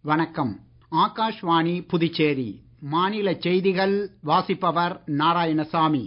வணக்கம் ஆகாஷ்வாணி புதுச்சேரி மாநில செய்திகள் வாசிப்பவர் நாராயணசாமி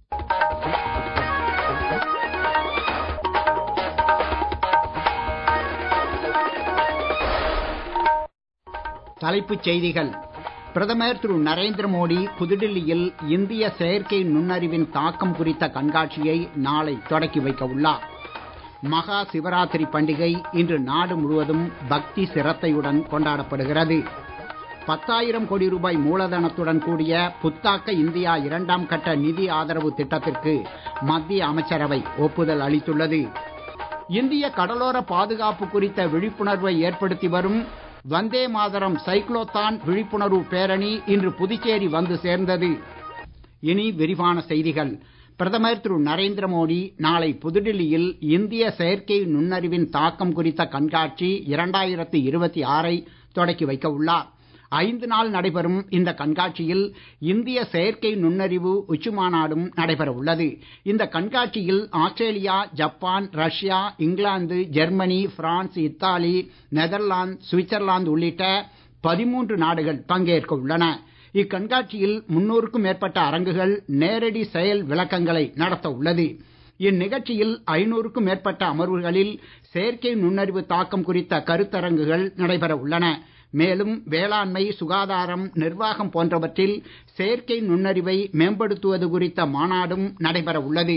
தலைப்புச் செய்திகள் பிரதமர் திரு நரேந்திர மோடி புதுடில்லியில் இந்திய செயற்கை நுண்ணறிவின் தாக்கம் குறித்த கண்காட்சியை நாளை தொடக்கி வைக்க உள்ளார் மகா சிவராத்திரி பண்டிகை இன்று நாடு முழுவதும் பக்தி சிரத்தையுடன் கொண்டாடப்படுகிறது பத்தாயிரம் கோடி ரூபாய் மூலதனத்துடன் கூடிய புத்தாக்க இந்தியா இரண்டாம் கட்ட நிதி ஆதரவு திட்டத்திற்கு மத்திய அமைச்சரவை ஒப்புதல் அளித்துள்ளது இந்திய கடலோர பாதுகாப்பு குறித்த விழிப்புணர்வை ஏற்படுத்தி வரும் வந்தே மாதரம் சைக்ளோத்தான் விழிப்புணர்வு பேரணி இன்று புதுச்சேரி வந்து சேர்ந்தது இனி விரிவான செய்திகள் பிரதமர் திரு நரேந்திர மோடி நாளை புதுடில்லியில் இந்திய செயற்கை நுண்ணறிவின் தாக்கம் குறித்த கண்காட்சி இரண்டாயிரத்து இருபத்தி ஆறை தொடக்கி வைக்க உள்ளார் ஐந்து நாள் நடைபெறும் இந்த கண்காட்சியில் இந்திய செயற்கை நுண்ணறிவு உச்சி மாநாடும் நடைபெற உள்ளது இந்த கண்காட்சியில் Australia Japan Russia England Germany France Italy Netherlands Switzerland உள்ளிட்ட பதிமூன்று நாடுகள் பங்கேற்க உள்ளன இக்கண்காட்சியில் முன்னூறுக்கும் மேற்பட்ட அரங்குகள் நேரடி செயல் விளக்கங்களை நடத்த உள்ளது இந்நிகழ்ச்சியில் ஐநூறுக்கும் மேற்பட்ட அமர்வுகளில் செயற்கை நுண்ணறிவு தாக்கம் குறித்த கருத்தரங்குகள் நடைபெற உள்ளன மேலும் வேளாண்மை சுகாதாரம் நிர்வாகம் போன்றவற்றில் செயற்கை நுண்ணறிவை மேம்படுத்துவது குறித்த மாநாடும் நடைபெற உள்ளது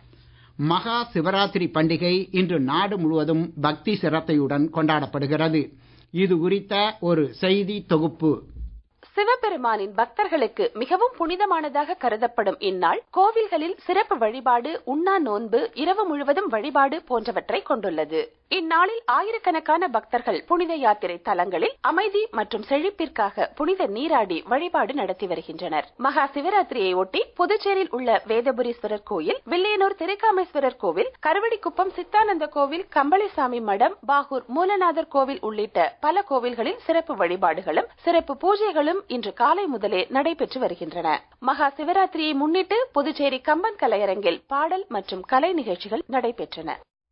மகா சிவராத்திரி பண்டிகை இன்று நாடு முழுவதும் பக்தி சிரத்தையுடன் கொண்டாடப்படுகிறது இது குறித்த ஒரு செய்தி தொகுப்பு சிவபெருமானின் பக்தர்களுக்கு மிகவும் புனிதமானதாக கருதப்படும் இந்நாள் கோவில்களில் சிறப்பு வழிபாடு உண்ணா நோன்பு இரவு முழுவதும் வழிபாடு போன்றவற்றை கொண்டுள்ளது இந்நாளில் ஆயிரக்கணக்கான பக்தர்கள் புனித யாத்திரை தலங்களில் அமைதி மற்றும் செழிப்பிற்காக புனித நீராடி வழிபாடு நடத்தி வருகின்றனர் மகா சிவராத்திரியை ஒட்டி புதுச்சேரியில் உள்ள வேதபுரீஸ்வரர் கோயில் வில்லியனூர் திருக்காமேஸ்வரர் கோவில் கருவடிக்குப்பம் சித்தானந்த கோவில் கம்பளிசாமி மடம் பாகூர் மூலநாதர் கோவில் உள்ளிட்ட பல கோவில்களில் சிறப்பு வழிபாடுகளும் சிறப்பு பூஜைகளும் இன்று காலை முதலே நடைபெற்று வருகின்றன மகா சிவராத்திரியை முன்னிட்டு புதுச்சேரி கம்பன் கலையரங்கில் பாடல் மற்றும் கலை நிகழ்ச்சிகள் நடைபெற்றன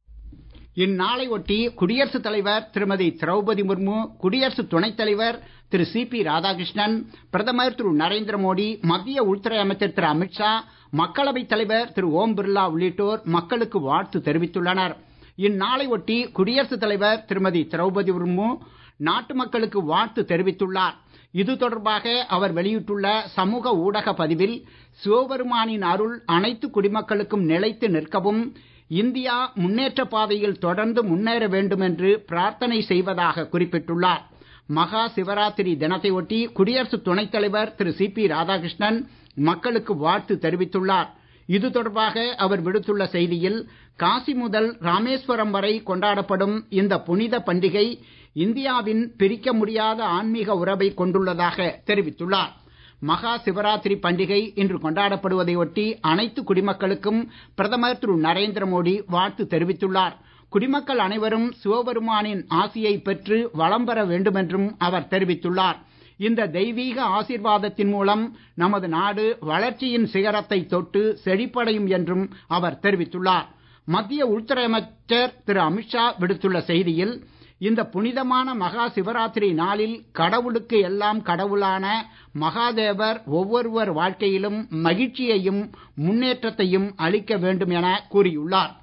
இந்நாளை ஒட்டி குடியரசுத் தலைவர் திருமதி திரௌபதி முர்மு குடியரசு துணைத் தலைவர் திரு சி பி ராதாகிருஷ்ணன் பிரதமர் திரு நரேந்திர மோடி மத்திய உள்துறை அமைச்சர் திரு அமித்ஷா மக்களவைத் தலைவர் திரு ஓம் பிர்லா உள்ளிட்டோர் மக்களுக்கு வாழ்த்து தெரிவித்துள்ளனர் இந்நாளை ஒட்டி குடியரசுத் தலைவர் திருமதி திரௌபதி முர்மு நாட்டு மக்களுக்கு வாழ்த்து தெரிவித்துள்ளார் இது தொடர்பாக அவர் வெளியிட்டுள்ள சமூக ஊடக பதிவில் சிவபெருமானின் அருள் அனைத்து குடிமக்களுக்கும் நிலைத்து நிற்கவும் இந்தியா முன்னேற்ற பாதையில் தொடர்ந்து முன்னேற வேண்டும் என்று பிரார்த்தனை செய்வதாக குறிப்பிட்டுள்ளார் மகா சிவராத்திரி தினத்தை ஒட்டி குடியரசு துணைத் தலைவர் திரு சி பி ராதாகிருஷ்ணன் மக்களுக்கு வாழ்த்து தெரிவித்துள்ளார் இது தொடர்பாக அவர் விடுத்துள்ள செய்தியில் காசி முதல் ராமேஸ்வரம் வரை கொண்டாடப்படும் இந்த புனித பண்டிகை இந்தியாவின் பிரிக்க முடியாத ஆன்மீக உறவை கொண்டுள்ளதாக தெரிவித்துள்ளார் மகா சிவராத்திரி பண்டிகை இன்று கொண்டாடப்படுவதை ஒட்டி அனைத்து குடிமக்களுக்கும் பிரதமர் திரு நரேந்திர மோடி வாழ்த்து தெரிவித்துள்ளார் குடிமக்கள் அனைவரும் சிவபெருமானின் ஆசியை பெற்று வளம் பெற வேண்டும் என்றும் அவர் தெரிவித்துள்ளார் இந்த தெய்வீக ஆசீர்வாதத்தின் மூலம் நமது நாடு வளர்ச்சியின் சிகரத்தை தொட்டு செழிப்படையும் என்றும் அவர் தெரிவித்துள்ளார் மத்திய உள்துறை அமைச்சர் திரு அமித்ஷா விடுத்துள்ள செய்தியில் இந்த புனிதமான மகா சிவராத்திரி நாளில் கடவுளுக்கு எல்லாம் கடவுளான மகாதேவர் ஒவ்வொருவர் வாழ்க்கையிலும் மகிழ்ச்சியையும் முன்னேற்றத்தையும் அளிக்க வேண்டும் என கூறியுள்ளார்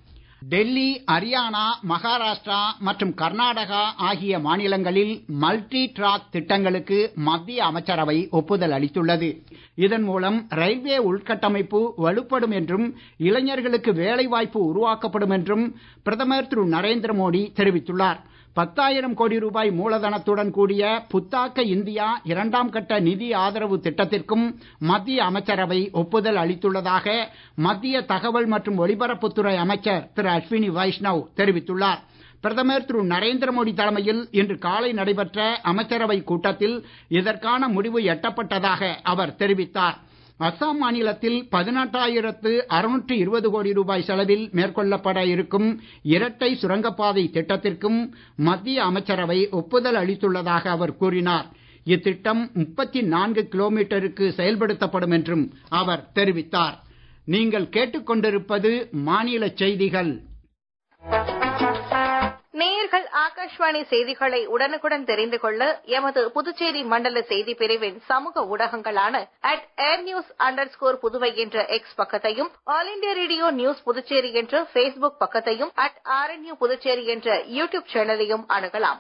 டெல்லி ஹரியானா மகாராஷ்டிரா மற்றும் கர்நாடகா ஆகிய மாநிலங்களில் மல்டி டிராக் திட்டங்களுக்கு மத்திய அமைச்சரவை ஒப்புதல் அளித்துள்ளது இதன் மூலம் ரயில்வே உள்கட்டமைப்பு வலுப்படும் என்றும் இளைஞர்களுக்கு வேலை வாய்ப்பு உருவாக்கப்படும் என்றும் பிரதமர் திரு நரேந்திர மோடி தெரிவித்துள்ளார் பத்தாயிரம் கோடி ரூபாய் மூலதனத்துடன் கூடிய புத்தாக்க இந்தியா இரண்டாம் கட்ட நிதி ஆதரவு திட்டத்திற்கும் மத்திய அமைச்சரவை ஒப்புதல் அளித்துள்ளதாக மத்திய தகவல் மற்றும் ஒலிபரப்புத்துறை அமைச்சர் திரு அஸ்வினி வைஷ்ணவ் தெரிவித்துள்ளார் பிரதமர் திரு நரேந்திர மோடி தலைமையில் இன்று காலை நடைபெற்ற அமைச்சரவை கூட்டத்தில் இதற்கான முடிவு எட்டப்பட்டதாக அவர் தெரிவித்தார் அஸ்ஸாம் மாநிலத்தில் பதினெட்டாயிரத்து அறுநூற்று இருபது கோடி ரூபாய் செலவில் மேற்கொள்ளப்பட இருக்கும் இரட்டை சுரங்கப்பாதை திட்டத்திற்கும் மத்திய அமைச்சரவை ஒப்புதல் அளித்துள்ளதாக அவர் கூறினார் இத்திட்டம் முப்பத்தி நான்கு கிலோமீட்டருக்கு செயல்படுத்தப்படும் என்றும் அவர் தெரிவித்தார் நீங்கள் கேட்டுக்கொண்டிருப்பது மாநில செய்திகள் நேயர்கள் ஆகாஷ்வாணி செய்திகளை உடனுக்குடன் தெரிந்து கொள்ள எமது புதுச்சேரி மண்டல செய்தி பிரிவின் சமூக ஊடகங்களான at air news under score Puduvai என்ற எக்ஸ் பக்கத்தையும் All India Radio News Puducherry என்ற பேஸ்புக் பக்கத்தையும் அட் ஆர்என்யூ புதுச்சேரி என்ற யூடியூப் சேனலையும் அணுகலாம்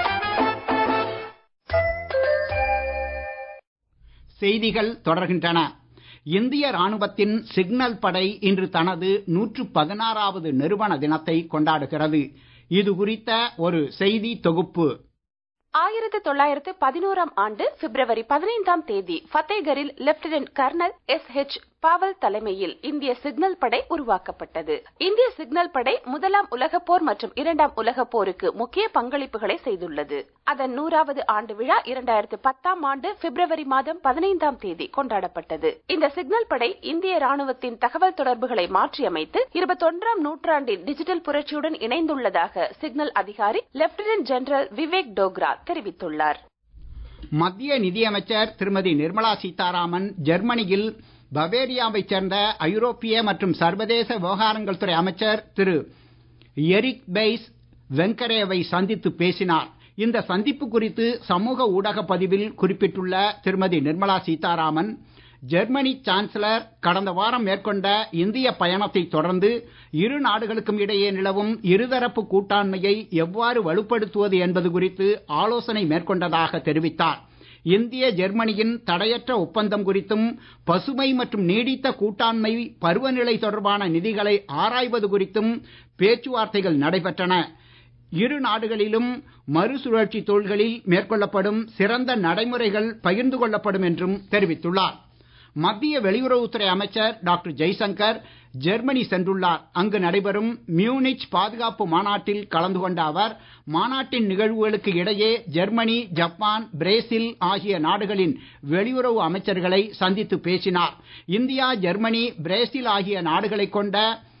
செய்திகள் தொடர்கின்றன இந்திய ராணுவத்தின் சிக்னல் படை இன்று தனது நூற்று பதினாறாவது நிறுவன தினத்தை கொண்டாடுகிறது இது குறித்த ஒரு செய்தி தொகுப்பு ஆயிரத்து தொள்ளாயிரத்து பதினோராம் ஆண்டு பிப்ரவரி பதினைந்தாம் தேதி ஃபத்தேகரில் lieutenant colonel S H Bawal தலைமையில் இந்திய சிக்னல் படை உருவாக்கப்பட்டது இந்திய சிக்னல் படை முதலாம் உலகப் போர் மற்றும் இரண்டாம் உலகப் போருக்கு முக்கிய பங்களிப்புகளை செய்துள்ளது அதன் நூறாவது ஆண்டு விழா இரண்டாயிரத்து பத்தாம் ஆண்டு பிப்ரவரி மாதம் பதினைந்தாம் தேதி கொண்டாடப்பட்டது இந்த சிக்னல் படை இந்திய ராணுவத்தின் தகவல் தொடர்புகளை மாற்றியமைத்து இருபத்தொன்றாம் நூற்றாண்டின் டிஜிட்டல் புரட்சியுடன் இணைந்துள்ளதாக சிக்னல் அதிகாரி லெப்டினன்ட் ஜெனரல் விவேக் டோக்ரா தெரிவித்துள்ளார் மத்திய நிதியமைச்சர் திருமதி நிர்மலா சீதாராமன் ஜெர்மனியில் பவேரியாவைச் சேர்ந்த ஐரோப்பிய மற்றும் சர்வதேச விவகாரங்கள் துறை அமைச்சர் திரு எரிக் பெய்ஸ் வெங்கரேவை சந்தித்து பேசினார் இந்த சந்திப்பு குறித்து சமூக ஊடக பதிவில் குறிப்பிட்டுள்ள திருமதி நிர்மலா சீதாராமன் ஜெர்மனி சான்சலர் கடந்த வாரம் மேற்கொண்ட இந்திய பயணத்தை தொடர்ந்து இரு நாடுகளுக்கும் இடையே நிலவும் இருதரப்பு கூட்டாண்மையை எவ்வாறு வலுப்படுத்துவது என்பது குறித்து ஆலோசனை மேற்கொண்டதாக தெரிவித்தார் இந்திய ஜெர்மனியின் தடையற்ற ஒப்பந்தம் குறித்தும் பசுமை மற்றும் நீடித்த கூட்டாண்மை பருவநிலை தொடர்பான நிதிகளை ஆராய்வது குறித்தும் பேச்சுவார்த்தைகள் நடைபெற்றன இரு நாடுகளிலும் மறுசுழற்சி தொழில்களில் மேற்கொள்ளப்படும் சிறந்த நடைமுறைகள் பகிர்ந்து கொள்ளப்படும் என்றும் தெரிவித்துள்ளார் மத்திய வெளியுறவுத்துறை அமைச்சர் டாக்டர் ஜெய்சங்கர் ஜெர்மனி சென்றுள்ளார் அங்கு நடைபெறும் மியூனிச் பாதுகாப்பு மாநாட்டில் கலந்து கொண்ட அவர் மாநாட்டின் நிகழ்வுகளுக்கு இடையே ஜெர்மனி ஜப்பான் பிரேசில் ஆகிய நாடுகளின் வெளியுறவு அமைச்சர்களை சந்தித்து பேசினார் இந்தியா ஜெர்மனி பிரேசில் ஆகிய நாடுகளைக் கொண்ட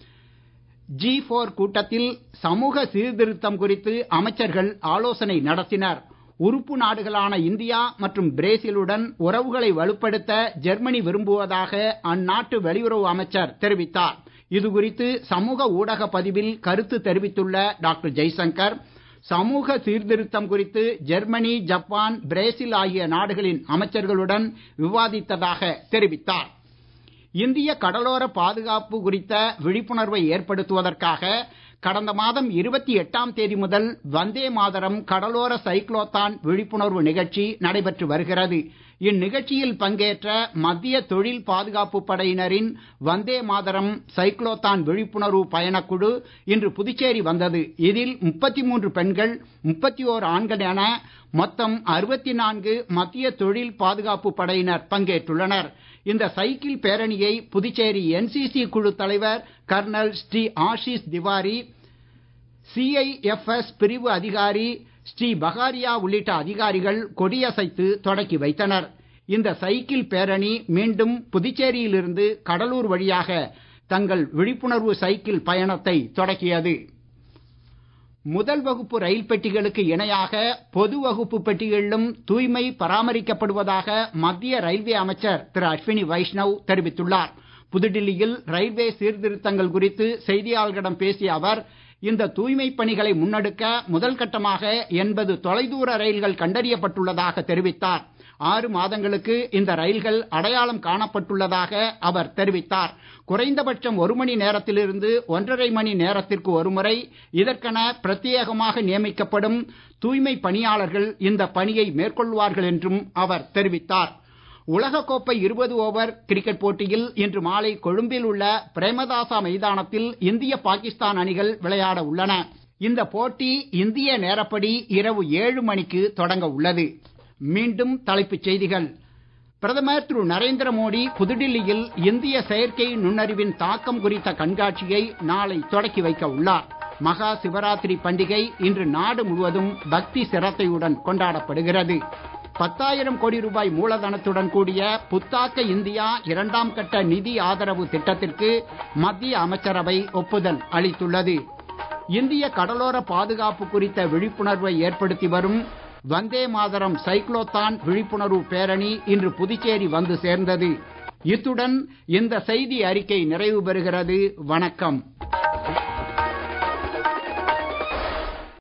ஜி போர் கூட்டத்தில் சமூக சீர்திருத்தம் குறித்து அமைச்சர்கள் ஆலோசனை நடத்தினர் உறுப்பு நாடுகளான இந்தியா மற்றும் பிரேசிலுடன் உறவுகளை வலுப்படுத்த ஜெர்மனி விரும்புவதாக அந்நாட்டு வெளியுறவு அமைச்சர் தெரிவித்தார் இது குறித்து சமூக ஊடக பதிவில் கருத்து தெரிவித்துள்ள டாக்டர் ஜெய்சங்கர் சமூக சீர்திருத்தம் குறித்து ஜெர்மனி ஜப்பான் பிரேசில் ஆகிய நாடுகளின் அமைச்சர்களுடன் விவாதித்ததாக தெரிவித்தார் இந்திய கடலோர பாதுகாப்பு குறித்த விழிப்புணர்வை ஏற்படுத்துவதற்காக கடந்த மாதம் இருபத்தி எட்டாம் தேதி முதல் வந்தே மாதரம் கடலோர சைக்ளோத்தான் விழிப்புணர்வு நிகழ்ச்சி நடைபெற்று வருகிறது இந்நிகழ்ச்சியில் பங்கேற்ற மத்திய தொழில் பாதுகாப்பு படையினரின் வந்தே மாதரம் சைக்ளோத்தான் விழிப்புணர்வு பயணக்குழு இன்று புதுச்சேரி வந்தது இதில் முப்பத்தி மூன்று பெண்கள் முப்பத்தி ஓர் ஆண்கள் என மொத்தம் அறுபத்தி நான்கு மத்திய தொழில் பாதுகாப்பு படையினர் பங்கேற்றுள்ளனர் இந்த சைக்கிள் பேரணியை புதுச்சேரி என்சிசி குழு தலைவர் கர்னல் ஸ்ரீ ஆஷிஷ் திவாரி சிஐஎஃப்எஸ் பிரிவு அதிகாரி ஸ்ரீ பகாரியா உள்ளிட்ட அதிகாரிகள் கொடியசைத்து தொடக்கி வைத்தனர் இந்த சைக்கிள் பேரணி மீண்டும் புதுச்சேரியிலிருந்து கடலூர் வழியாக தங்கள் விழிப்புணர்வு சைக்கிள் பயணத்தை தொடக்கியது முதல் வகுப்பு ரயில் பெட்டிகளுக்கு இணையாக பொது வகுப்பு பெட்டிகளிலும் தூய்மை பராமரிக்கப்படுவதாக மத்திய ரயில்வே அமைச்சர் திரு அஸ்வினி வைஷ்ணவ் தெரிவித்துள்ளார் புதுடில்லியில் ரயில்வே சீர்திருத்தங்கள் குறித்து செய்தியாளர்களிடம் பேசிய அவர் இந்த தூய்மை பணிகளை முன்னெடுக்க முதல் கட்டமாக எண்பது தொலைதூர ரயில்கள் கண்டறியப்பட்டுள்ளதாக தெரிவித்தார் ஆறு மாதங்களுக்கு இந்த ரயில்கள் அடையாளம் காணப்பட்டுள்ளதாக அவர் தெரிவித்தார் குறைந்தபட்சம் ஒரு மணி நேரத்திலிருந்து ஒன்றரை மணி நேரத்திற்கு ஒருமுறை இதற்கென பிரத்யேகமாக நியமிக்கப்படும் தூய்மை பணியாளர்கள் இந்த பணியை மேற்கொள்வார்கள் என்றும் அவர் தெரிவித்தார் உலகக்கோப்பை இருபது ஓவர் கிரிக்கெட் போட்டியில் இன்று மாலை கொழும்பில் உள்ள பிரேமதாசா மைதானத்தில் இந்திய பாகிஸ்தான் அணிகள் விளையாட உள்ளன இந்த போட்டி இந்திய நேரப்படி இரவு ஏழு மணிக்கு தொடங்க உள்ளது மீண்டும் தலைப்புச் செய்திகள் பிரதமர் திரு நரேந்திர மோடி புதுடில்லியில் இந்திய செயற்கை நுண்ணறிவின் தாக்கம் குறித்த கண்காட்சியை நாளை தொடக்கி வைக்க உள்ளார் மகா சிவராத்திரி பண்டிகை இன்று நாடு முழுவதும் பக்தி சிரத்தையுடன் கொண்டாடப்படுகிறது பத்தாயிரம் கோடி ரூபாய் மூலதனத்துடன் கூடிய புத்தாக்க இந்தியா இரண்டாம் கட்ட நிதி ஆதரவு திட்டத்திற்கு மத்திய அமைச்சரவை ஒப்புதல் அளித்துள்ளது இந்திய கடலோர பாதுகாப்பு குறித்த விழிப்புணர்வை ஏற்படுத்தி வரும் வந்தே மாதரம் சைக்ளோத்தான் விழிப்புணர்வு பேரணி இன்று புதுச்சேரி வந்து சேர்ந்தது இத்துடன் இந்த செய்தி அறிக்கை நிறைவு பெறுகிறது வணக்கம்